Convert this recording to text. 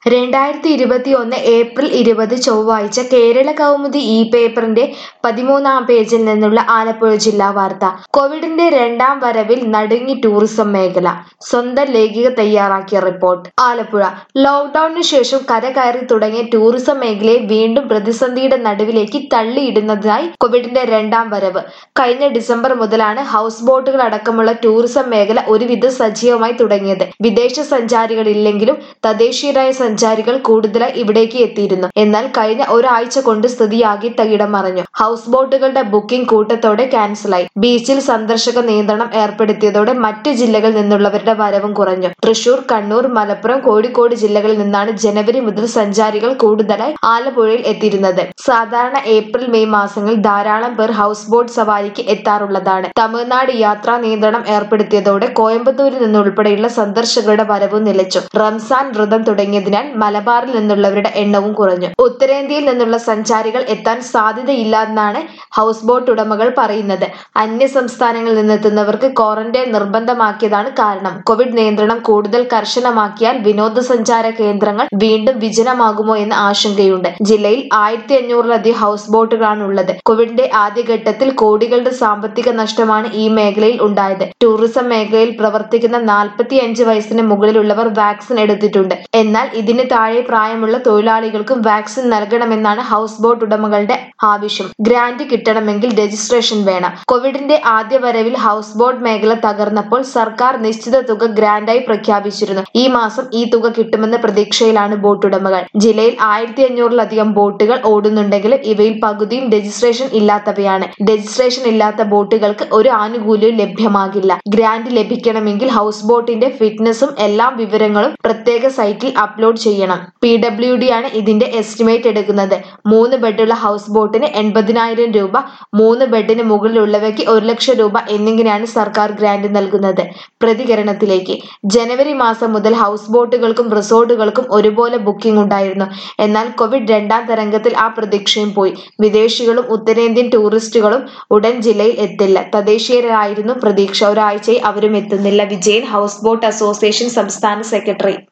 രണ്ടായിരത്തി ഇരുപത്തിയൊന്ന് ഏപ്രിൽ ഇരുപത് ചൊവ്വാഴ്ച കേരള കൗമുദി ഇ പേപ്പറിന്റെ പതിമൂന്നാം പേജിൽ നിന്നുള്ള ആലപ്പുഴ ജില്ലാ വാർത്ത കോവിഡിന്റെ രണ്ടാം വരവിൽ നടുങ്ങി ടൂറിസം മേഖല സ്വന്തം ലേഖിക തയ്യാറാക്കിയ റിപ്പോർട്ട് ആലപ്പുഴ ലോക്ഡൌണിനു ശേഷം കരകയറി തുടങ്ങിയ ടൂറിസം മേഖലയെ വീണ്ടും പ്രതിസന്ധിയുടെ നടുവിലേക്ക് തള്ളിയിടുന്നതായി കോവിഡിന്റെ രണ്ടാം വരവ് കഴിഞ്ഞ ഡിസംബർ മുതലാണ് ഹൗസ് ബോട്ടുകൾ അടക്കമുള്ള ടൂറിസം മേഖല ഒരുവിധം സജീവമായി തുടങ്ങിയത് വിദേശ സഞ്ചാരികളില്ലെങ്കിലും തദ്ദേശീയരായ സഞ്ചാരികൾ കൂടുതലായി ഇവിടേക്ക് എത്തിയിരുന്നു എന്നാൽ കഴിഞ്ഞ ഒരാഴ്ച കൊണ്ട് സ്ഥിതിയാകെ തകിടം മറിഞ്ഞു ഹൗസ് ബോട്ടുകളുടെ ബുക്കിംഗ് കൂട്ടത്തോടെ ക്യാൻസലായി ബീച്ചിൽ സന്ദർശക നിയന്ത്രണം ഏർപ്പെടുത്തിയതോടെ മറ്റു ജില്ലകളിൽ നിന്നുള്ളവരുടെ വരവും കുറഞ്ഞു തൃശൂർ കണ്ണൂർ മലപ്പുറം കോഴിക്കോട് ജില്ലകളിൽ നിന്നാണ് ജനുവരി മുതൽ സഞ്ചാരികൾ കൂടുതലായി ആലപ്പുഴയിൽ എത്തിയിരുന്നത് സാധാരണ ഏപ്രിൽ മെയ് മാസങ്ങളിൽ ധാരാളം പേർ ഹൗസ് ബോട്ട് സവാരിക്ക് എത്താറുള്ളതാണ് തമിഴ്നാട് യാത്രാ നിയന്ത്രണം ഏർപ്പെടുത്തിയതോടെ കോയമ്പത്തൂരിൽ നിന്നുൾപ്പെടെയുള്ള സന്ദർശകരുടെ വരവും നിലച്ചു റംസാൻ വ്രതം തുടങ്ങിയതിനാൽ മലബാറിൽ നിന്നുള്ളവരുടെ എണ്ണവും കുറഞ്ഞു ഉത്തരേന്ത്യയിൽ നിന്നുള്ള സഞ്ചാരികൾ എത്താൻ സാധ്യതയില്ലെന്നാണ് ഹൗസ് ബോട്ട് ഉടമകൾ പറയുന്നത് അന്യ സംസ്ഥാനങ്ങളിൽ നിന്നെത്തുന്നവർക്ക് ക്വാറന്റൈൻ നിർബന്ധമാക്കിയതാണ് കാരണം കോവിഡ് നിയന്ത്രണം കൂടുതൽ കർശനമാക്കിയാൽ വിനോദസഞ്ചാര കേന്ദ്രങ്ങൾ വീണ്ടും വിജനമാകുമോ എന്ന ആശങ്കയുണ്ട് ജില്ലയിൽ ആയിരത്തി അഞ്ഞൂറിലധികം ഹൗസ് ബോട്ടുകളാണ് ഉള്ളത് കോവിഡിന്റെ ആദ്യഘട്ടത്തിൽ കോടികളുടെ സാമ്പത്തിക നഷ്ടമാണ് ഈ മേഖലയിൽ ഉണ്ടായത് ടൂറിസം മേഖലയിൽ പ്രവർത്തിക്കുന്ന നാൽപ്പത്തി അഞ്ച് വയസ്സിന് മുകളിലുള്ളവർ വാക്സിൻ എടുത്തിട്ടുണ്ട് എന്നാൽ ഇതിന് താഴെ പ്രായമുള്ള തൊഴിലാളികൾക്കും വാക്സിൻ നൽകണമെന്നാണ് ഹൗസ് ബോട്ട് ഉടമകളുടെ ആവശ്യം ഗ്രാന്റ് കിട്ടണമെങ്കിൽ രജിസ്ട്രേഷൻ വേണം കോവിഡിന്റെ ആദ്യ വരവിൽ ഹൗസ് ബോട്ട് മേഖല തകർന്നപ്പോൾ സർക്കാർ നിശ്ചിത തുക ഗ്രാന്റായി പ്രഖ്യാപിച്ചിരുന്നു ഈ മാസം ഈ തുക കിട്ടുമെന്ന പ്രതീക്ഷയിലാണ് ബോട്ട് ഉടമകൾ ജില്ലയിൽ ആയിരത്തി അഞ്ഞൂറിലധികം ബോട്ടുകൾ ഓടുന്നുണ്ടെങ്കിലും ഇവയിൽ പകുതിയും രജിസ്ട്രേഷൻ ഇല്ലാത്തവയാണ് രജിസ്ട്രേഷൻ ഇല്ലാത്ത ബോട്ടുകൾക്ക് ഒരു ആനുകൂല്യവും ലഭ്യമാകില്ല ഗ്രാന്റ് ലഭിക്കണമെങ്കിൽ ഹൗസ് ബോട്ടിന്റെ ഫിറ്റ്നസും എല്ലാ വിവരങ്ങളും പ്രത്യേക സൈറ്റിൽ അപ്ലോഡ് ചെയ്യണം പി ഡബ്ല്യു ഡി ആണ് ഇതിന്റെ എസ്റ്റിമേറ്റ് എടുക്കുന്നത് മൂന്ന് ബെഡുള്ള ഹൗസ് ബോട്ടിന് എൺപതിനായിരം രൂപ മൂന്ന് ബെഡിന് മുകളിലുള്ളവയ്ക്ക് ഒരു ലക്ഷം രൂപ എന്നിങ്ങനെയാണ് സർക്കാർ ഗ്രാന്റ് നൽകുന്നത് പ്രതികരണത്തിലേക്ക് ജനുവരി മാസം മുതൽ ഹൗസ് ബോട്ടുകൾക്കും റിസോർട്ടുകൾക്കും ഒരുപോലെ ബുക്കിംഗ് ഉണ്ടായിരുന്നു എന്നാൽ കോവിഡ് രണ്ടാം തരംഗത്തിൽ ആ പ്രതീക്ഷയും പോയി വിദേശികളും ഉത്തരേന്ത്യൻ ടൂറിസ്റ്റുകളും ഉടൻ ജില്ലയിൽ എത്തില്ല തദ്ദേശീയരായിരുന്നു പ്രതീക്ഷ ഒരാഴ്ചയായി അവരും എത്തുന്നില്ല വിജയൻ ഹൗസ് ബോട്ട് അസോസിയേഷൻ സംസ്ഥാന സെക്രട്ടറി